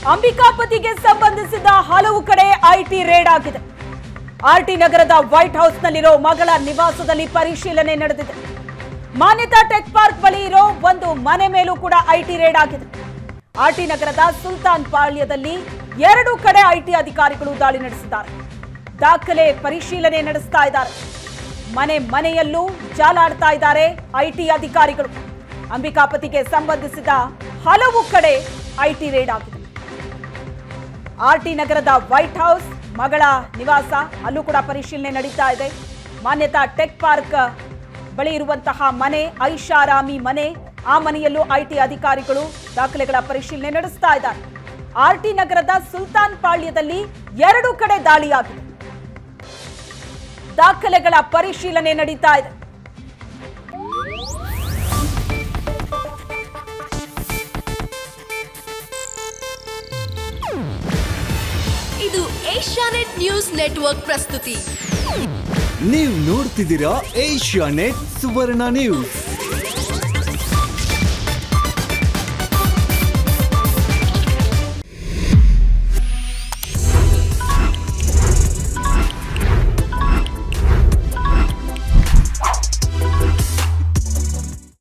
ಅಂಬಿಕಾಪತಿಗೆ ಸಂಬಂಧಿಸಿದ ಹಲವು ಕಡೆ ಐಟಿ ರೇಡ್ ಆಗಿದೆ ಆರ್ಟಿ ನಗರದ ವೈಟ್ ಹೌಸ್ನಲ್ಲಿರೋ ಮಗಳ ನಿವಾಸದಲ್ಲಿ ಪರಿಶೀಲನೆ ನಡೆದಿದೆ ಮಾನ್ಯತಾ ಟೆಕ್ ಪಾರ್ಕ್ ಬಳಿ ಇರೋ ಒಂದು ಮನೆ ಮೇಲೂ ಕೂಡ ಐಟಿ ರೇಡ್ ಆಗಿದೆ ಆರ್ಟಿ ನಗರದ ಸುಲ್ತಾನ್ ಪಾಳ್ಯದಲ್ಲಿ ಎರಡು ಕಡೆ ಐಟಿ ಅಧಿಕಾರಿಗಳು ದಾಳಿ ನಡೆಸಿದ್ದಾರೆ ದಾಖಲೆ ಪರಿಶೀಲನೆ ನಡೆಸ್ತಾ ಇದ್ದಾರೆ ಮನೆ ಮನೆಯಲ್ಲೂ ಜಾಲಾಡ್ತಾ ಇದ್ದಾರೆ ಐಟಿ ಅಧಿಕಾರಿಗಳು ಅಂಬಿಕಾಪತಿಗೆ ಸಂಬಂಧಿಸಿದ ಹಲವು ಕಡೆ ಐಟಿ ರೇಡ್ ಆಗಿದೆ ಆರ್ಟಿ ನಗರದ ವೈಟ್ ಹೌಸ್ ಮಗಳ ನಿವಾಸ ಅಲ್ಲೂ ಕೂಡ ಪರಿಶೀಲನೆ ನಡೀತಾ ಇದೆ ಮಾನ್ಯತಾ ಟೆಕ್ ಪಾರ್ಕ್ ಬಳಿ ಇರುವಂತಹ ಮನೆ ಐಷಾರಾಮಿ ಮನೆ ಆ ಮನೆಯಲ್ಲೂ ಐಟಿ ಅಧಿಕಾರಿಗಳು ದಾಖಲೆಗಳ ಪರಿಶೀಲನೆ ನಡೆಸ್ತಾ ಇದ್ದಾರೆ ಆರ್ಟಿ ನಗರದ ಸುಲ್ತಾನ್ ಪಾಳ್ಯದಲ್ಲಿ ಎರಡು ಕಡೆ ದಾಳಿಯಾಗಿದೆ ದಾಖಲೆಗಳ ಪರಿಶೀಲನೆ ನಡೀತಾ ಇದೆ ಇದು ಏಷ್ಯಾನೆಟ್ ನ್ಯೂಸ್ ನೆಟ್ವರ್ಕ್ ಪ್ರಸ್ತುತಿ ನೀವು ನೋಡ್ತಿದ್ದೀರಾ ಏಷ್ಯಾ ನೆಟ್ ಸುವರ್ಣ ನ್ಯೂಸ್